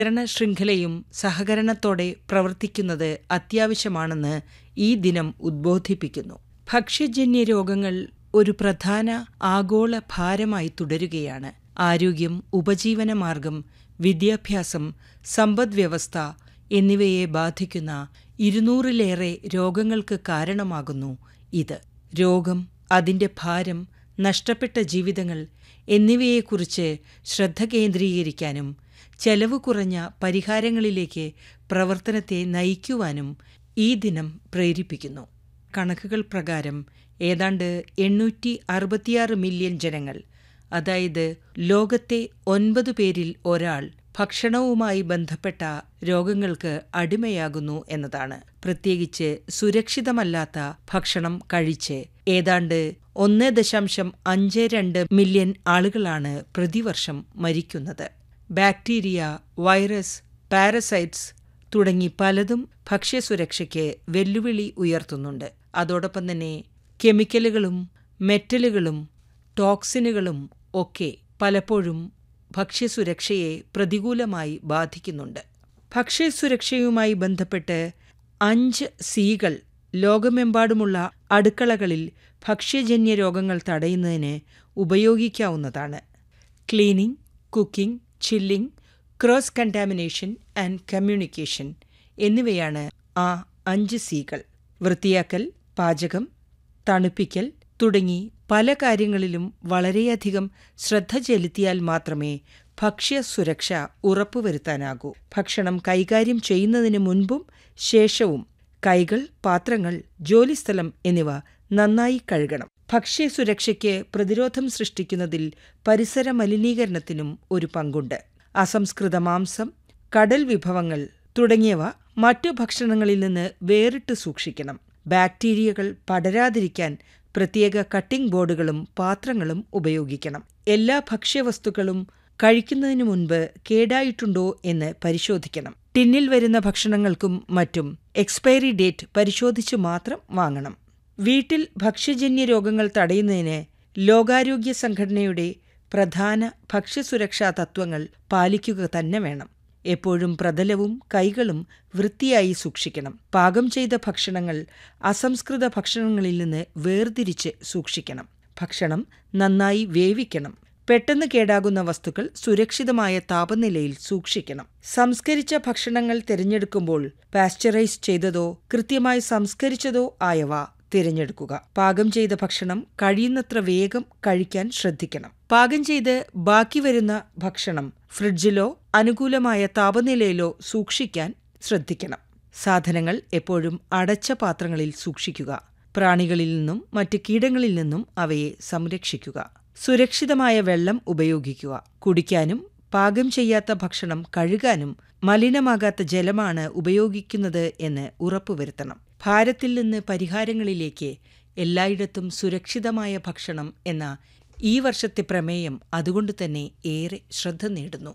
സഹകരണ ശൃംഖലയും സഹകരണത്തോടെ പ്രവർത്തിക്കുന്നത് അത്യാവശ്യമാണെന്ന് ഈ ദിനം ഉദ്ബോധിപ്പിക്കുന്നു ഭക്ഷ്യജന്യ രോഗങ്ങൾ ഒരു പ്രധാന ആഗോള ഭാരമായി തുടരുകയാണ് ആരോഗ്യം ഉപജീവനമാർഗം വിദ്യാഭ്യാസം സമ്പദ്വ്യവസ്ഥ എന്നിവയെ ബാധിക്കുന്ന ഇരുന്നൂറിലേറെ രോഗങ്ങൾക്ക് കാരണമാകുന്നു ഇത് രോഗം അതിന്റെ ഭാരം നഷ്ടപ്പെട്ട ജീവിതങ്ങൾ എന്നിവയെക്കുറിച്ച് ശ്രദ്ധ കേന്ദ്രീകരിക്കാനും ചെലവ് കുറഞ്ഞ പരിഹാരങ്ങളിലേക്ക് പ്രവർത്തനത്തെ നയിക്കുവാനും ഈ ദിനം പ്രേരിപ്പിക്കുന്നു കണക്കുകൾ പ്രകാരം ഏതാണ്ട് എണ്ണൂറ്റി അറുപത്തിയാറ് മില്യൺ ജനങ്ങൾ അതായത് ലോകത്തെ ഒൻപത് പേരിൽ ഒരാൾ ഭക്ഷണവുമായി ബന്ധപ്പെട്ട രോഗങ്ങൾക്ക് അടിമയാകുന്നു എന്നതാണ് പ്രത്യേകിച്ച് സുരക്ഷിതമല്ലാത്ത ഭക്ഷണം കഴിച്ച് ഏതാണ്ട് ഒന്ന് ദശാംശം അഞ്ച് രണ്ട് മില്യൺ ആളുകളാണ് പ്രതിവർഷം മരിക്കുന്നത് ബാക്ടീരിയ വൈറസ് പാരസൈറ്റ്സ് തുടങ്ങി പലതും ഭക്ഷ്യസുരക്ഷയ്ക്ക് വെല്ലുവിളി ഉയർത്തുന്നുണ്ട് അതോടൊപ്പം തന്നെ കെമിക്കലുകളും മെറ്റലുകളും ടോക്സിനുകളും ഒക്കെ പലപ്പോഴും ഭക്ഷ്യസുരക്ഷയെ പ്രതികൂലമായി ബാധിക്കുന്നുണ്ട് ഭക്ഷ്യസുരക്ഷയുമായി ബന്ധപ്പെട്ട് അഞ്ച് സികൾ ലോകമെമ്പാടുമുള്ള അടുക്കളകളിൽ ഭക്ഷ്യജന്യ രോഗങ്ങൾ തടയുന്നതിന് ഉപയോഗിക്കാവുന്നതാണ് cleaning cooking chilling cross contamination and communication എന്നിവയാണ് ആ അഞ്ച് സികൾ വൃത്തിയാക്കൽ പാചകം തണുപ്പിക്കൽ തുടങ്ങി പല കാര്യങ്ങളിലും വളരെയധികം ശ്രദ്ധ ചെലുത്തിയാൽ മാത്രമേ ഭക്ഷ്യസുരക്ഷ ഉറപ്പുവരുത്താനാകൂ ഭക്ഷണം കൈകാര്യം ചെയ്യുന്നതിന് മുൻപും ശേഷവും കൈകൾ പാത്രങ്ങൾ ജോലിസ്ഥലം എന്നിവ നന്നായി കഴുകണം ഭക്ഷ്യസുരക്ഷയ്ക്ക് പ്രതിരോധം സൃഷ്ടിക്കുന്നതിൽ പരിസര മലിനീകരണത്തിനും ഒരു പങ്കുണ്ട് അസംസ്കൃത മാംസം കടൽ വിഭവങ്ങൾ തുടങ്ങിയവ മറ്റു ഭക്ഷണങ്ങളിൽ നിന്ന് വേറിട്ട് സൂക്ഷിക്കണം ബാക്ടീരിയകൾ പടരാതിരിക്കാൻ പ്രത്യേക കട്ടിംഗ് ബോർഡുകളും പാത്രങ്ങളും ഉപയോഗിക്കണം എല്ലാ ഭക്ഷ്യവസ്തുക്കളും കഴിക്കുന്നതിനു മുൻപ് കേടായിട്ടുണ്ടോ എന്ന് പരിശോധിക്കണം ടിന്നിൽ വരുന്ന ഭക്ഷണങ്ങൾക്കും മറ്റും എക്സ്പയറി ഡേറ്റ് പരിശോധിച്ചു മാത്രം വാങ്ങണം വീട്ടിൽ ഭക്ഷ്യജന്യ രോഗങ്ങൾ തടയുന്നതിന് ലോകാരോഗ്യ സംഘടനയുടെ പ്രധാന ഭക്ഷ്യസുരക്ഷാ തത്വങ്ങൾ പാലിക്കുക തന്നെ വേണം എപ്പോഴും പ്രതലവും കൈകളും വൃത്തിയായി സൂക്ഷിക്കണം പാകം ചെയ്ത ഭക്ഷണങ്ങൾ അസംസ്കൃത ഭക്ഷണങ്ങളിൽ നിന്ന് വേർതിരിച്ച് സൂക്ഷിക്കണം ഭക്ഷണം നന്നായി വേവിക്കണം പെട്ടെന്ന് കേടാകുന്ന വസ്തുക്കൾ സുരക്ഷിതമായ താപനിലയിൽ സൂക്ഷിക്കണം സംസ്കരിച്ച ഭക്ഷണങ്ങൾ തിരഞ്ഞെടുക്കുമ്പോൾ പാസ്ചറൈസ് ചെയ്തതോ കൃത്യമായി സംസ്കരിച്ചതോ ആയവ തിരഞ്ഞെടുക്കുക പാകം ചെയ്ത ഭക്ഷണം കഴിയുന്നത്ര വേഗം കഴിക്കാൻ ശ്രദ്ധിക്കണം പാകം ചെയ്ത് ബാക്കി വരുന്ന ഭക്ഷണം ഫ്രിഡ്ജിലോ അനുകൂലമായ താപനിലയിലോ സൂക്ഷിക്കാൻ ശ്രദ്ധിക്കണം സാധനങ്ങൾ എപ്പോഴും അടച്ച പാത്രങ്ങളിൽ സൂക്ഷിക്കുക പ്രാണികളിൽ നിന്നും മറ്റ് കീടങ്ങളിൽ നിന്നും അവയെ സംരക്ഷിക്കുക സുരക്ഷിതമായ വെള്ളം ഉപയോഗിക്കുക കുടിക്കാനും പാകം ചെയ്യാത്ത ഭക്ഷണം കഴുകാനും മലിനമാകാത്ത ജലമാണ് ഉപയോഗിക്കുന്നത് എന്ന് ഉറപ്പുവരുത്തണം ഭാരത്തിൽ നിന്ന് പരിഹാരങ്ങളിലേക്ക് എല്ലായിടത്തും സുരക്ഷിതമായ ഭക്ഷണം എന്ന ഈ വർഷത്തെ പ്രമേയം അതുകൊണ്ട് തന്നെ ഏറെ ശ്രദ്ധ നേടുന്നു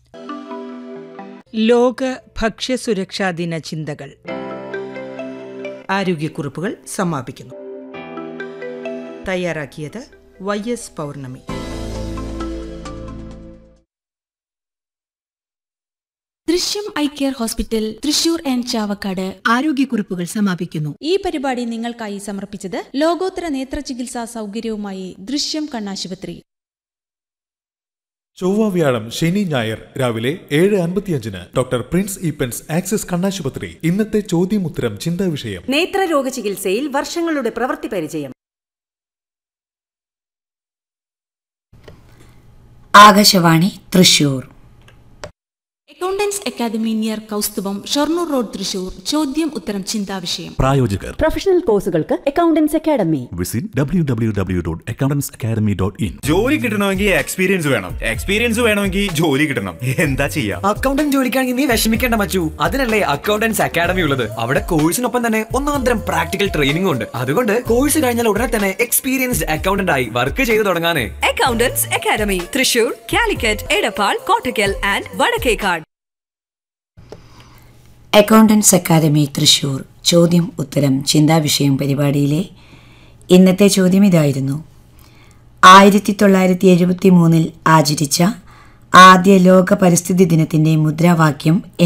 ലോക ഭക്ഷ്യസുരക്ഷാ ദിന ചിന്തകൾ ആരോഗ്യക്കുറിപ്പുകൾ സമാപിക്കുന്നു തയ്യാറാക്കിയത് Y S Pournami Drishyam eye care hospital Thrissur and Chavakkad ആരോഗ്യക്കുറിപ്പുകൾ സമാപിക്കുന്നു ഈ പരിപാടി നിങ്ങൾക്കായി സമർപ്പിച്ചത് ലോകോത്തര നേത്ര ചികിത്സാ സൗകര്യവുമായി ദൃശ്യം കണ്ണാശുപത്രി ചൊവ്വ വ്യാഴം ശനി ഞായർ രാവിലെ ഏഴ് അൻപത്തിയഞ്ചിന് ഡോക്ടർ പ്രിൻസ് ഈപ്പൻസ് ആക്സിസ് കണ്ണാശുപത്രി ഇന്നത്തെ ചോദ്യമുത്തരം ചിന്താ വിഷയം നേത്രരോഗ ചികിത്സയിൽ വർഷങ്ങളുടെ പ്രവൃത്തി പരിചയം Akashvani Thrissur accountants academy near Kausthubham Shoranur road Thrissur ചോദ്യം ഉത്തരം ചിന്താവിഷയം പ്രായോജകർ പ്രൊഫഷണൽ കോഴ്സുകൾക്ക് accountants academy visit W W W dot accountants academy dot in ജോലി കിട്ടണമെങ്കിൽ എക്സ്പീരിയൻസ് വേണം എക്സ്പീരിയൻസ് വേണമെങ്കിൽ ജോലി കിട്ടണം എന്താ ചെയ്യാ അക്കൗണ്ടന്റ് ജോലിക്കാണെങ്കിൽ നീ വിഷമിക്കേണ്ട മച്ചു അതിനല്ലേ അക്കൗണ്ടൻസ് അക്കാദമി ഉള്ളത് അവിടെ കോഴ്സിനൊപ്പം തന്നെ ഒന്നാന്തരം പ്രാക്ടിക്കൽ ട്രെയിനിംഗ് ഉണ്ട് അതുകൊണ്ട് കോഴ്സ് കഴിഞ്ഞാൽ ഉടനെ തന്നെ എക്സ്പീരിയൻസ്ഡ് അക്കൗണ്ടന്റ് ആയി വർക്ക് ചെയ്തു തുടങ്ങാനേ accountants academy Thrissur Calicut Edappal Kottakkal and Vadakkekad accountants academy Thrissur ചോദ്യം ഉത്തരം ചിന്താവിഷയം പരിപാടിയിലെ ഇന്നത്തെ ചോദ്യം ഇതായിരുന്നു ആയിരത്തി തൊള്ളായിരത്തി എഴുപത്തി മൂന്നിൽ ആചരിച്ച ആദ്യ ലോക പരിസ്ഥിതി ദിനത്തിന്റെ മുദ്രാവാക്യം